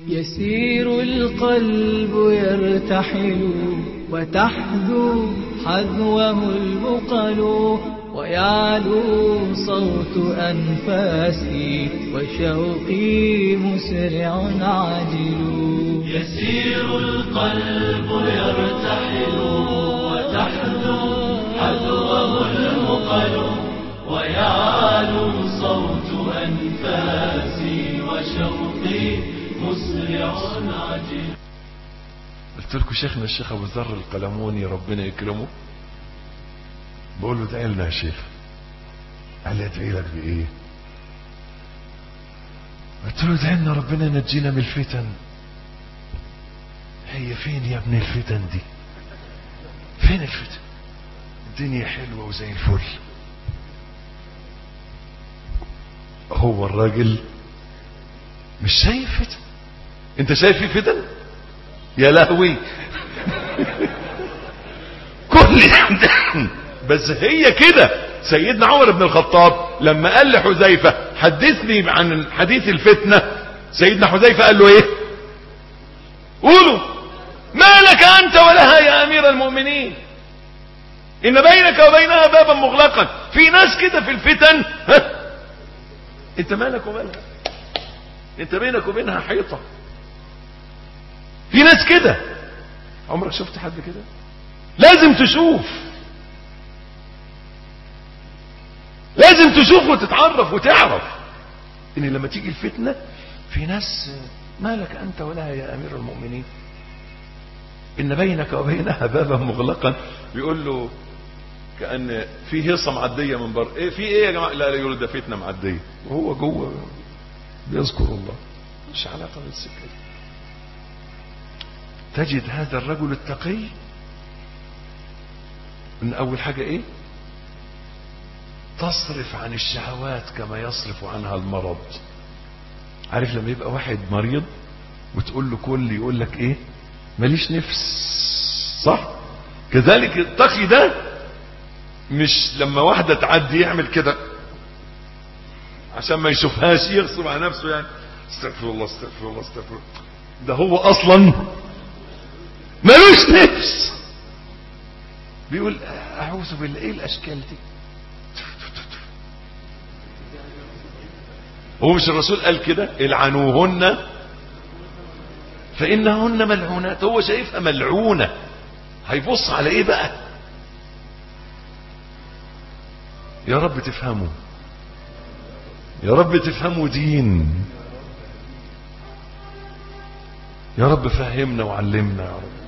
يسير القلب يرتحل وتحذو حذوه البقل ويعلو صوت أنفاسي وشوقي مسرع عاجل يسير القلب يرتحل وتحذو حذوه المقل ويعلو صوت أنفاسي وشوقي مسرع عجل قلت لكم شيخنا الشيخ ابو ذر القلموني ربنا يكرمه بقول له ادعي لنا يا شيخ قال لي ادعي لك بايه قلت له ادعي لنا ربنا ينجينا من الفتن هي فين يا ابن الفتن دي فين الفتن الدنيا حلوه وزي الفل هو الراجل مش شايف فتن انت شايف في فتن يا لهوي كل بس هي كده سيدنا عمر بن الخطاب لما قال لحذيفة حدثني عن حديث الفتنة سيدنا حذيفة قال له ايه قولوا ما لك انت ولها يا امير المؤمنين ان بينك وبينها بابا مغلقا في ناس كده في الفتن ها انت مالك ومالها انت بينك وبينها حيطة في ناس كده عمرك شفت حد كده لازم تشوف لازم تشوف وتتعرف وتعرف ان لما تيجي الفتنة في ناس مالك انت ولها يا امير المؤمنين ان بينك وبينها بابا مغلقا بيقول له كان في هيصه معديه من بره ايه في ايه يا جماعه لا لا يقول ده فتنه معديه وهو جوه بيذكر الله مش علاقه بالسكه دي تجد هذا الرجل التقي ان اول حاجه ايه تصرف عن الشهوات كما يصرف عنها المرض عارف لما يبقى واحد مريض وتقول له كل يقول لك ايه ماليش نفس صح كذلك التقي ده مش لما واحدة تعدي يعمل كده عشان ما يشوفهاش يغصب على نفسه يعني استغفر الله استغفر الله استغفر الله ده هو اصلا ملوش نفس بيقول اعوذ بالله ايه الاشكال دي هو مش الرسول قال كده العنوهن فانهن ملعونات هو شايفها ملعونه هيبص على ايه بقى يا رب تفهموا يا رب تفهموا دين يا رب فهمنا وعلمنا يا رب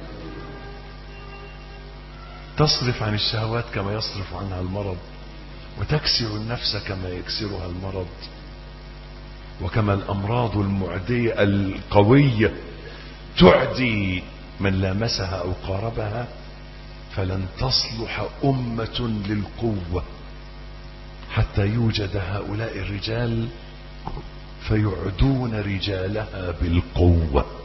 تصرف عن الشهوات كما يصرف عنها المرض وتكسر النفس كما يكسرها المرض وكما الأمراض المعدية القوية تعدي من لامسها أو قاربها فلن تصلح أمة للقوة حتى يوجد هؤلاء الرجال فيعدون رجالها بالقوه